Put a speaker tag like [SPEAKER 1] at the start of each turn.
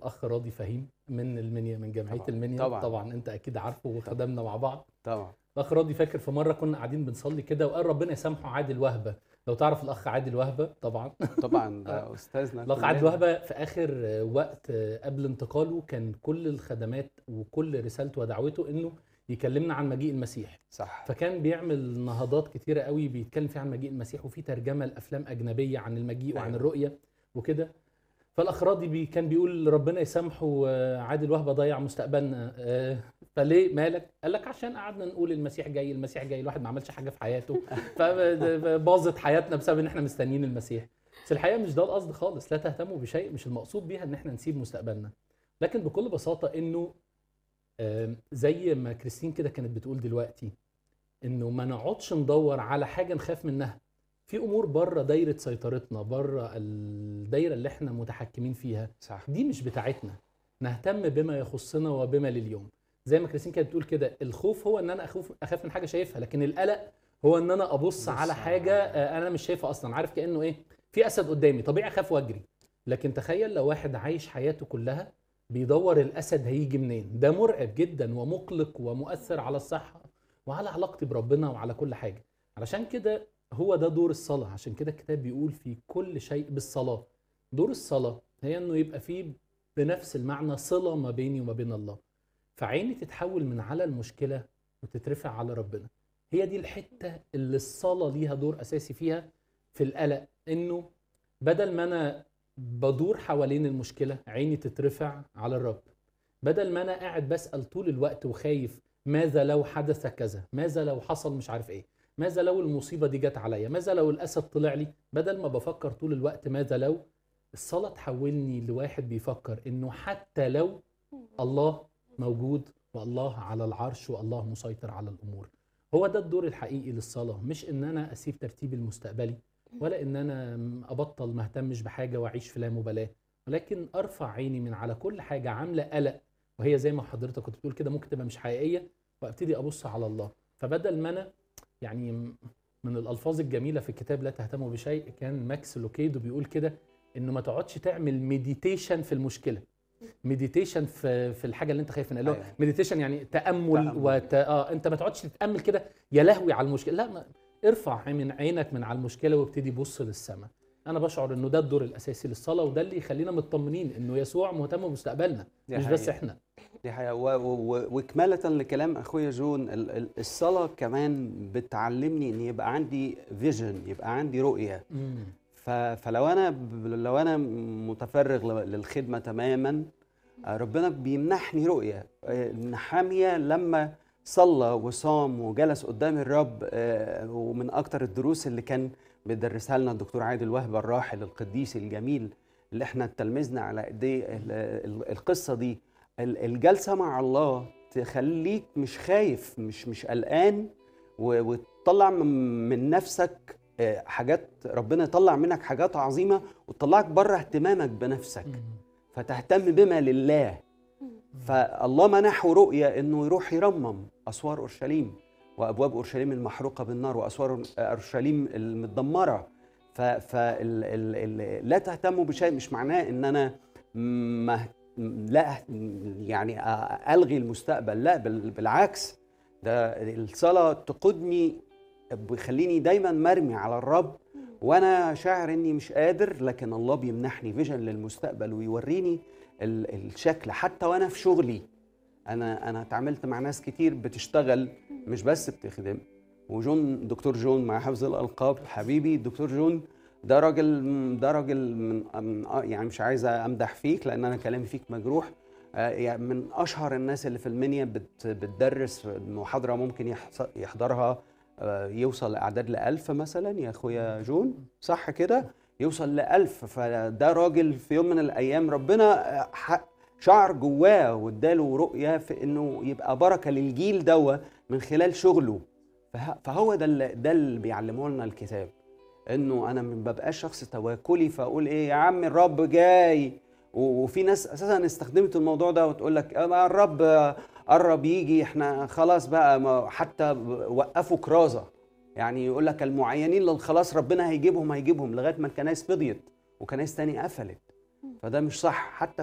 [SPEAKER 1] الاخ راضي فهيم من المنيا من جمعيه
[SPEAKER 2] طبعاً،
[SPEAKER 1] المنيا
[SPEAKER 2] طبعاً.
[SPEAKER 1] طبعا انت اكيد عارفه وخدمنا مع بعض
[SPEAKER 2] طبعا
[SPEAKER 1] الاخ راضي فاكر في مره كنا قاعدين بنصلي كده وقال ربنا يسامحه عادل وهبه لو تعرف الاخ عادل وهبه طبعا
[SPEAKER 2] طبعا ده استاذنا
[SPEAKER 1] الاخ
[SPEAKER 2] كلنا.
[SPEAKER 1] عادل وهبه في اخر وقت قبل انتقاله كان كل الخدمات وكل رسالته ودعوته انه يكلمنا عن مجيء المسيح
[SPEAKER 2] صح
[SPEAKER 1] فكان بيعمل نهضات كتيره قوي بيتكلم فيها عن مجيء المسيح وفي ترجمه لافلام اجنبيه عن المجيء وعن
[SPEAKER 2] أيوة.
[SPEAKER 1] الرؤيه وكده فالاخ راضي بي كان بيقول ربنا يسامحه آه، عادل وهبه ضيع مستقبلنا آه، فليه مالك قال لك عشان قعدنا نقول المسيح جاي المسيح جاي الواحد ما عملش حاجه في حياته فباظت حياتنا بسبب ان احنا مستنيين المسيح بس الحقيقه مش ده القصد خالص لا تهتموا بشيء مش المقصود بيها ان احنا نسيب مستقبلنا لكن بكل بساطه انه آم، زي ما كريستين كده كانت بتقول دلوقتي انه ما نقعدش ندور على حاجه نخاف منها في امور بره دايره سيطرتنا بره الدايره اللي احنا متحكمين فيها
[SPEAKER 2] صح
[SPEAKER 1] دي مش بتاعتنا نهتم بما يخصنا وبما لليوم زي ما كريستين كانت بتقول كده الخوف هو ان انا اخوف اخاف من حاجه شايفها لكن القلق هو ان انا ابص
[SPEAKER 2] بص
[SPEAKER 1] على
[SPEAKER 2] على
[SPEAKER 1] حاجه
[SPEAKER 2] حاجة.
[SPEAKER 1] آه، انا مش شايفها اصلا عارف كانه ايه في اسد قدامي طبيعي اخاف واجري لكن تخيل لو واحد عايش حياته كلها بيدور الاسد هيجي منين ده مرعب جدا ومقلق ومؤثر على الصحه وعلى علاقتي بربنا وعلى كل حاجه علشان كده هو ده دور الصلاه عشان كده الكتاب بيقول في كل شيء بالصلاه دور الصلاه هي انه يبقى فيه بنفس المعنى صله ما بيني وما بين الله فعيني تتحول من على المشكله وتترفع على ربنا هي دي الحته اللي الصلاه ليها دور اساسي فيها في القلق انه بدل ما انا بدور حوالين المشكله عيني تترفع على الرب بدل ما انا قاعد بسال طول الوقت وخايف ماذا لو حدث كذا ماذا لو حصل مش عارف ايه ماذا لو المصيبه دي جت عليا ماذا لو الاسد طلع لي بدل ما بفكر طول الوقت ماذا لو الصلاه تحولني لواحد بيفكر انه حتى لو الله موجود والله على العرش والله مسيطر على الامور هو ده الدور الحقيقي للصلاه مش ان انا اسيب ترتيبي المستقبلي ولا ان انا ابطل ما اهتمش بحاجه واعيش في لا مبالاه ولكن ارفع عيني من على كل حاجه عامله قلق وهي زي ما حضرتك كنت بتقول كده ممكن تبقى مش حقيقيه وابتدي ابص على الله فبدل ما انا يعني من الالفاظ الجميله في الكتاب لا تهتموا بشيء كان ماكس لوكيدو بيقول كده انه ما تقعدش تعمل مديتيشن في المشكله مديتيشن في في الحاجه اللي انت خايف منها اللي هو
[SPEAKER 2] أيوة.
[SPEAKER 1] مديتيشن يعني تامل,
[SPEAKER 2] تأمل.
[SPEAKER 1] وت... اه انت ما تقعدش تتامل كده يا لهوي على المشكله لا ما... ارفع من عينك من على المشكله وابتدي بص للسماء انا بشعر انه ده الدور الاساسي للصلاه وده اللي يخلينا مطمنين انه يسوع مهتم بمستقبلنا
[SPEAKER 2] دي
[SPEAKER 1] مش بس
[SPEAKER 2] حقيقة.
[SPEAKER 1] احنا
[SPEAKER 2] دي حقيقة و- و- و- وكمالة لكلام أخويا جون ال- ال- الصلاة كمان بتعلمني إن يبقى عندي فيجن يبقى عندي رؤية ف- فلو أنا ب- لو أنا متفرغ ل- للخدمة تماما آه، ربنا بيمنحني رؤية آه، نحامية لما صلى وصام وجلس قدام الرب آه، ومن أكتر الدروس اللي كان بيدرسها لنا الدكتور عادل وهبة الراحل القديس الجميل اللي احنا اتلمذنا على ايديه ال- ال- القصة دي ال- الجلسة مع الله تخليك مش خايف مش مش قلقان و- وتطلع من من نفسك آه، حاجات ربنا يطلع منك حاجات عظيمة وتطلعك بره اهتمامك بنفسك فتهتم بما لله فالله منحه رؤية انه يروح يرمم اسوار اورشليم وابواب اورشليم المحروقة بالنار واسوار اورشليم المدمرة ف ف ال ال ال لا تهتموا بشيء مش معناه ان انا ما لا يعني الغي المستقبل لا بال- بالعكس ده الصلاه تقودني بيخليني دايما مرمي على الرب وانا شاعر اني مش قادر لكن الله بيمنحني فيجن للمستقبل ويوريني ال- الشكل حتى وانا في شغلي انا انا اتعاملت مع ناس كتير بتشتغل مش بس بتخدم وجون دكتور جون مع حفظ الالقاب حبيبي الدكتور جون ده راجل ده راجل من من- آه يعني مش عايز امدح فيك لان انا كلامي فيك مجروح آه يعني من اشهر الناس اللي في المنيا بت بتدرس محاضره ممكن يحص- يحضرها آه يوصل لاعداد لألف مثلا يا اخويا جون صح كده يوصل لألف فده راجل في يوم من الايام ربنا آه، ح- شعر جواه واداله رؤيه في انه يبقى بركه للجيل دوا من خلال شغله فه- فهو ده اللي ده اللي بيعلمه لنا الكتاب انه انا ما ببقاش شخص تواكلي فاقول ايه يا عم الرب جاي و- وفي ناس اساسا استخدمت الموضوع ده وتقول لك آه، الرب آه، قرب يجي احنا خلاص بقى ما حتى وقفوا كرازه يعني يقول لك المعينين للخلاص ربنا هيجيبهم هيجيبهم لغايه ما الكنائس فضيت وكنائس تاني قفلت فده مش صح حتى